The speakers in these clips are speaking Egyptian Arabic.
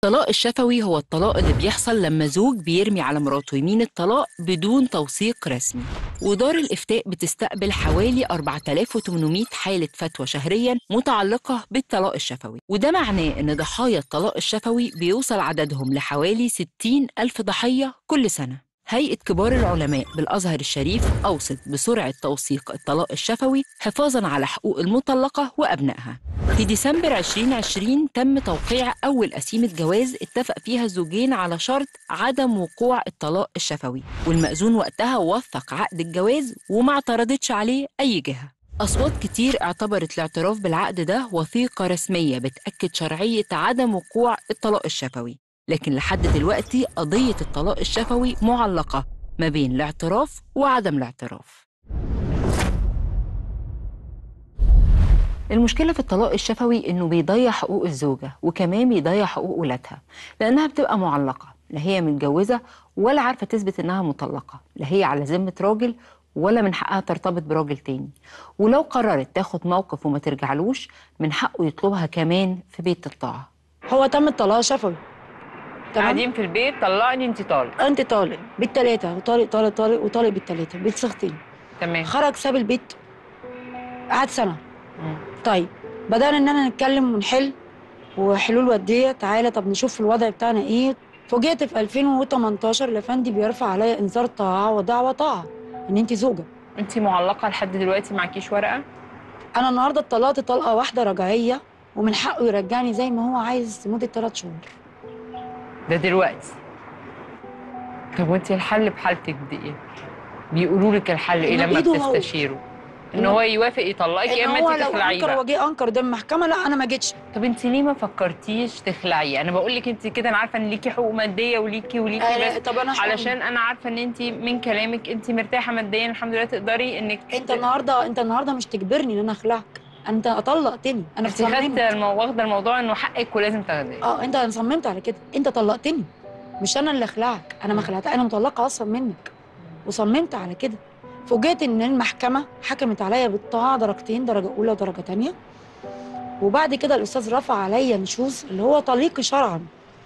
الطلاق الشفوي هو الطلاق اللي بيحصل لما زوج بيرمي على مراته يمين الطلاق بدون توثيق رسمي ودار الإفتاء بتستقبل حوالي 4800 حالة فتوى شهريا متعلقة بالطلاق الشفوي وده معناه إن ضحايا الطلاق الشفوي بيوصل عددهم لحوالي 60 ألف ضحية كل سنة هيئة كبار العلماء بالأزهر الشريف أوصت بسرعة توثيق الطلاق الشفوي حفاظاً على حقوق المطلقة وأبنائها في ديسمبر 2020 تم توقيع أول قسيمة جواز اتفق فيها الزوجين على شرط عدم وقوع الطلاق الشفوي والمأذون وقتها وثق عقد الجواز وما اعترضتش عليه أي جهة أصوات كتير اعتبرت الاعتراف بالعقد ده وثيقة رسمية بتأكد شرعية عدم وقوع الطلاق الشفوي لكن لحد دلوقتي قضية الطلاق الشفوي معلقة ما بين الاعتراف وعدم الاعتراف المشكلة في الطلاق الشفوي إنه بيضيع حقوق الزوجة وكمان بيضيع حقوق ولادها لأنها بتبقى معلقة لا هي متجوزة ولا عارفة تثبت إنها مطلقة لا هي على ذمة راجل ولا من حقها ترتبط براجل تاني ولو قررت تاخد موقف وما ترجعلوش من حقه يطلبها كمان في بيت الطاعة هو تم الطلاق شفوي تمام قاعدين في البيت طلقني انت طالق انت طالق بالثلاثه وطالق طالق طالق وطالق بالثلاثه بالصيغتين تمام خرج ساب البيت قعد سنه طيب بدانا ان انا نتكلم ونحل وحلول وديه تعالى طب نشوف الوضع بتاعنا ايه فوجئت في 2018 الافندي بيرفع عليا انذار طاعه ودعوه طاعه ان انت زوجه انت معلقة لحد دلوقتي معكيش ورقة انا النهارده اتطلقت طلقه واحده رجعيه ومن حقه يرجعني زي ما هو عايز لمده ثلاث شهور ده دلوقتي طب وانت الحل بحالتك دي ايه؟ بيقولوا لك الحل ايه إنه لما بإيده هو. بتستشيروا؟ ان إنه- هو يوافق يطلقك يا ان اما هو انت لو تخلعيه انكر بقى وجه انكر قدام المحكمه لا انا ما جيتش طب انت ليه ما فكرتيش تخلعيه؟ انا بقول لك انت كده انا عارفه ان ليكي حقوق ماديه وليكي وليكي آه، بس طب انا هقول- علشان انا عارفه ان انت من كلامك انت مرتاحه ماديا الحمد لله تقدري انك انت النهارده انت النهارده مش تجبرني ان انا اخلعك انت طلقتني انا انت خدت صممت المو... واخده الموضوع انه حقك ولازم تاخديه اه انت انا صممت على كده انت طلقتني مش انا اللي اخلعك انا ما خلعتك انا مطلقه اصلا منك وصممت على كده فوجئت ان المحكمه حكمت عليا بالطاعه درجتين درجه اولى ودرجه تانية وبعد كده الاستاذ رفع عليا نشوز اللي هو طليقي شرعا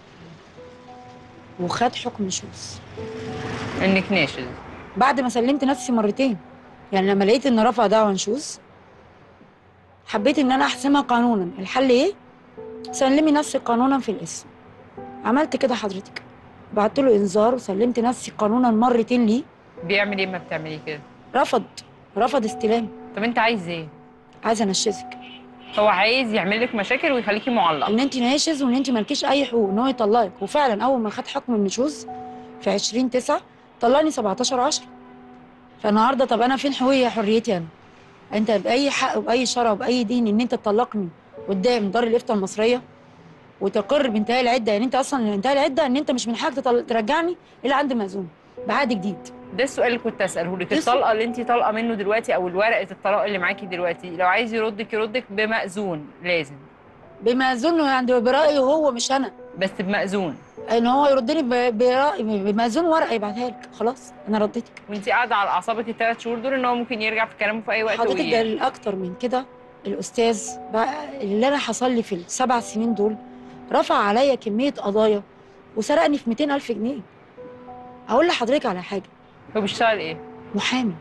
وخد حكم نشوز انك ناشز بعد ما سلمت نفسي مرتين يعني لما لقيت ان رفع دعوى نشوز حبيت ان انا احسمها قانونا الحل ايه سلمي نفسي قانونا في الاسم عملت كده حضرتك بعت له انذار وسلمت نفسي قانونا مرتين ليه بيعمل ايه ما بتعملي كده؟ رفض رفض استلام طب انت عايز ايه؟ عايز انشزك هو عايز يعمل لك مشاكل ويخليكي معلقه ان انت ناشز وان انت مالكيش اي حقوق ان هو يطلقك وفعلا اول ما خد حكم النشوز في 20 9 طلقني 17 10 فالنهارده طب انا فين حقوقي يا حريتي انا انت باي حق وباي شرع وباي دين ان انت تطلقني قدام دار الافتاء المصريه وتقر بانتهاء العده يعني انت اصلا انتهاء العده ان انت مش من حقك تطل... ترجعني الى عند مأذون بعقد جديد ده السؤال اللي كنت اساله لك ده السؤال. الطلقه اللي انت طالقه منه دلوقتي او ورقه الطلاق اللي معاكي دلوقتي لو عايز يردك يردك بمأذون لازم بمأذون عند برأيه هو مش انا بس بمأذون ان هو يردني ب- برأي بمأذون ورقه يبعتها لك خلاص انا رديتك وانت قاعده على اعصابك الثلاث شهور دول ان هو ممكن يرجع في كلامه في اي وقت حضرتك ده وي- الاكتر من كده الاستاذ بقى اللي انا حصل لي في السبع سنين دول رفع عليا كميه قضايا وسرقني في 200 الف جنيه اقول لحضرتك على حاجه هو بيشتغل ايه؟ محامي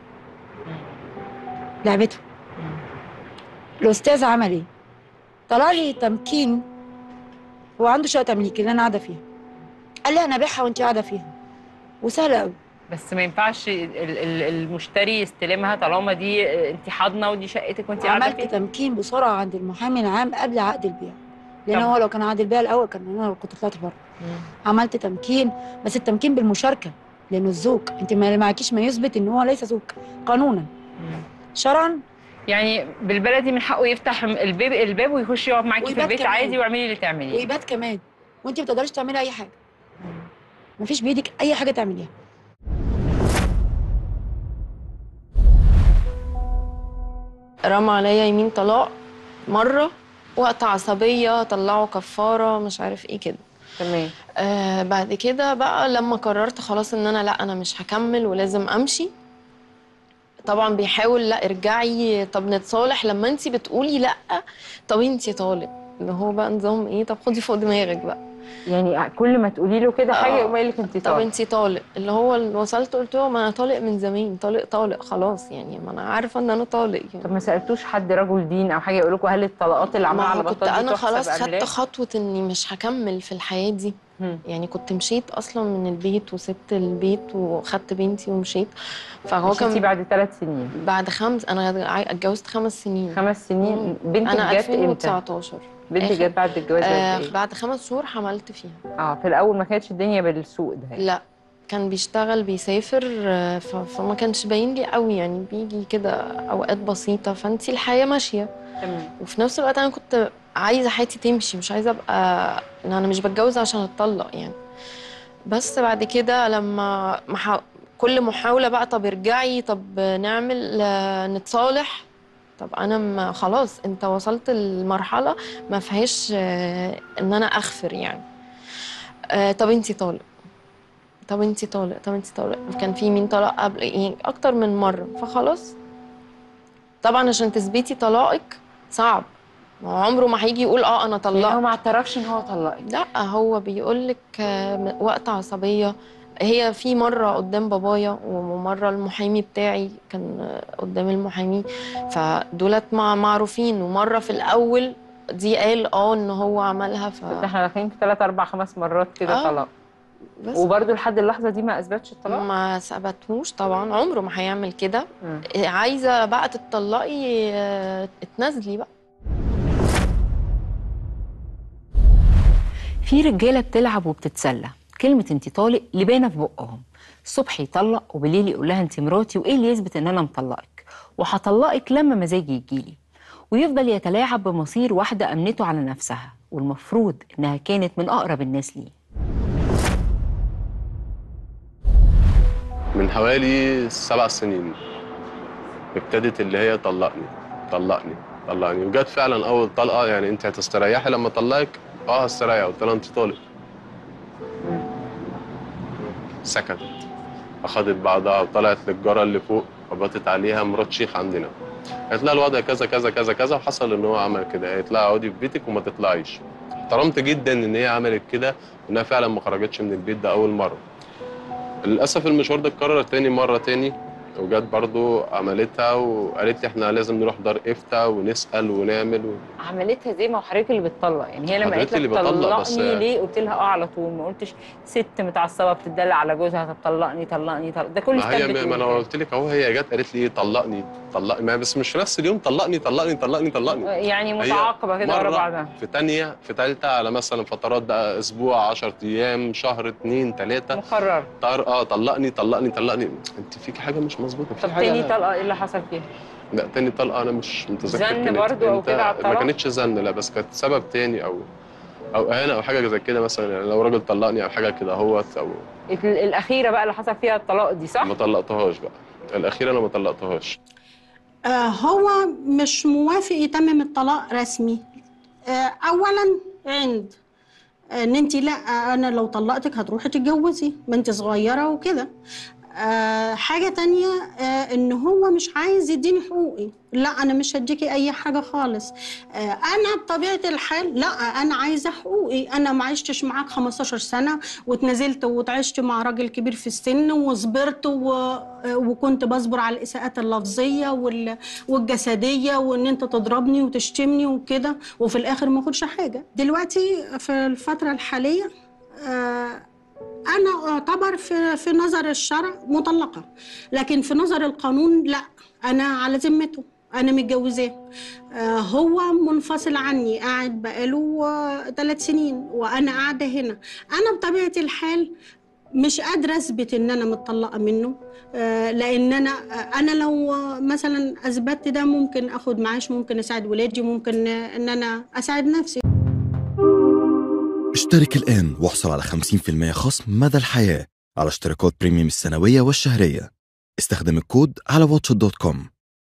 لعبته الاستاذ عمل ايه طلع لي تمكين هو عنده شقه تمليك اللي انا قاعده فيها قال لي انا ابيعها وانت قاعده فيها وسهله قوي بس ما ينفعش ال- ال- المشتري يستلمها طالما دي انت حاضنه ودي شقتك وانت قاعده عملت فيها تمكين بسرعه عند المحامي العام قبل عقد البيع لان طب. هو لو كان عقد البيع الاول كان انا كنت طلعت بره مم. عملت تمكين بس التمكين بالمشاركه لانه الزوج انت ما معكيش ما يثبت ان هو ليس زوج قانونا مم. شرعا يعني بالبلدي من حقه يفتح الباب الباب ويخش يقعد معاكي في ويبات البيت كمان. عادي واعملي اللي تعمليه ويبات كمان وانت ما تقدريش تعملي اي حاجه مفيش بايدك اي حاجه تعمليها رمى عليا يمين طلاق مرة وقت عصبية طلعوا كفارة مش عارف ايه كده تمام آه بعد كده بقى لما قررت خلاص ان انا لا انا مش هكمل ولازم امشي طبعا بيحاول لا ارجعي طب نتصالح لما انت بتقولي لا طب انت طالب اللي هو بقى نظام ايه طب خدي فوق دماغك بقى يعني كل ما تقولي له كده حاجه آه. يقوم قايل لك انت طب طالق انتي طالق اللي هو اللي وصلت قلت له ما انا طالق من زمان طالق طالق خلاص يعني ما انا عارفه ان انا طالق يعني طب ما سالتوش حد رجل دين او حاجه يقول لكم هل الطلقات اللي عملها ما على هو كنت بطال دي انا تحسب خلاص أم خدت لا؟ خطوه اني مش هكمل في الحياه دي مم. يعني كنت مشيت اصلا من البيت وسبت البيت وخدت بنتي ومشيت فهو مشيتي كان بعد ثلاث سنين بعد خمس انا عاي- اتجوزت خمس سنين خمس سنين مم. بنتك انا جت امتى؟ 2019 بنتك آخر- جت بعد الجواز قد آه ايه؟ بعد خمس شهور حملت فيها اه في الاول ما كانتش الدنيا بالسوق ده لا كان بيشتغل بيسافر آه، ف- فما كانش باين لي قوي يعني بيجي كده اوقات بسيطه فانتي الحياه ماشيه تمام وفي نفس الوقت انا كنت عايزه حياتي تمشي مش عايزه ابقى ان انا مش بتجوز عشان اتطلق يعني بس بعد كده لما محا... كل محاوله بقى طب ارجعي طب نعمل آه، نتصالح طب انا ما خلاص انت وصلت لمرحله ما فيهاش آه، ان انا اغفر يعني آه، طب انتي طالق طب انتي طالق طب انتي طالق كان في مين طلق قبل يعني اكتر من مره فخلاص طبعا عشان تثبتي طلاقك صعب ما هو عمره ما هيجي يقول اه انا يعني هو طلقت ما اعترفش ان هو طلقك لا هو بيقول لك وقت عصبيه هي في مره قدام بابايا ومره المحامي بتاعي كان آه، قدام المحامي فدولت مع معروفين ومره في الاول دي قال اه ان هو عملها ف بس احنا داخلين في ثلاث اربع خمس مرات كده آه. طلاق بس وبرده لحد اللحظه دي ما اثبتش الطلاق ما ثبتهوش طبعا عمره ما هيعمل كده مم. عايزه بقى تتطلقي آه، اتنازلي بقى في رجاله بتلعب وبتتسلى كلمه انت طالق لبانه في بقهم الصبح يطلق وبالليل يقول لها انت مراتي وايه اللي يثبت ان انا مطلقك وهطلقك لما مزاجي يجيلي ويفضل يتلاعب بمصير واحده امنته على نفسها والمفروض انها كانت من اقرب الناس ليه من حوالي سبع سنين ابتدت اللي هي طلقني طلقني طلقني وجت فعلا اول طلقه يعني انت هتستريحي لما اطلقك اه هستريح قلت لها انت طالق سكتت اخدت بعضها وطلعت للجاره اللي فوق خبطت عليها مرات شيخ عندنا قالت لها الوضع كذا كذا كذا كذا وحصل ان هو عمل كده قالت لها اقعدي في بيتك وما تطلعيش احترمت جدا ان هي عملت كده وانها فعلا ما خرجتش من البيت ده اول مره للاسف المشوار ده اتكرر تاني مره تاني وجت برضو عملتها وقالت لي احنا لازم نروح دار افتاء ونسال ونعمل و... عملتها زي ما هو حضرتك اللي بتطلق يعني هي لما قالت حضرتك اللي لك بطلق بس- طلقني ليه قلت لها اه على طول ما قلتش ست متعصبه بتدلع على جوزها طب طلقني طلقني طلق ده كل ما هي ستات ما بتقول انا كده. قلت لك اهو هي جت قالت لي طلقني طلقني ما بس مش في نفس اليوم طلقني طلقني طلقني طلقني يعني هي متعاقبه كده ورا مرة بعضها في تانية في تالتة على مثلا فترات بقى اسبوع 10 ايام شهر اتنين تلاتة مقرر طار اه طلقني طلقني طلقني انت فيك حاجه مش مظبوطه في طب حاجه تاني طلقه ايه اللي حصل فيها؟ لا تاني طلقه انا مش متذكر زن كانت برضو أو امتى. كده على ما الطلاق؟ كانتش زن لا بس كانت سبب تاني او او اهانه او حاجه زي كده مثلا يعني لو راجل طلقني او حاجه كده اهوت او ال- الاخيره بقى اللي حصل فيها الطلاق دي صح؟ ما طلقتهاش بقى الاخيره انا ما طلقتهاش آه، هو مش موافق يتمم الطلاق رسمي آه، اولا عند ان انت لا انا لو طلقتك هتروحي تتجوزي ما انت صغيره وكده آه حاجة تانية آه إن هو مش عايز يديني حقوقي لا أنا مش هديكي أي حاجة خالص آه أنا بطبيعة الحال لا أنا عايزة حقوقي أنا ما عشتش معاك 15 سنة واتنازلت واتعشت مع راجل كبير في السن وصبرت و... آه، وكنت بصبر على الإساءات اللفظية وال... والجسدية وإن أنت تضربني وتشتمني وكده وفي الآخر ما أخدش حاجة دلوقتي في الفترة الحالية آه أنا أعتبر في في نظر الشرع مطلقة لكن في نظر القانون لا أنا على ذمته أنا متجوزاه آه، هو منفصل عني قاعد بقاله ثلاث سنين وأنا قاعدة هنا أنا بطبيعة الحال مش قادرة أثبت إن أنا متطلقة منه آه، لأن أنا آه، أنا لو آه، مثلا أثبتت ده ممكن أخد معاش ممكن أساعد ولادي ممكن آه، إن أنا أساعد نفسي اشترك الآن واحصل على 50% خصم مدى الحياة على اشتراكات بريميوم السنوية والشهرية استخدم الكود على واتش دوت كوم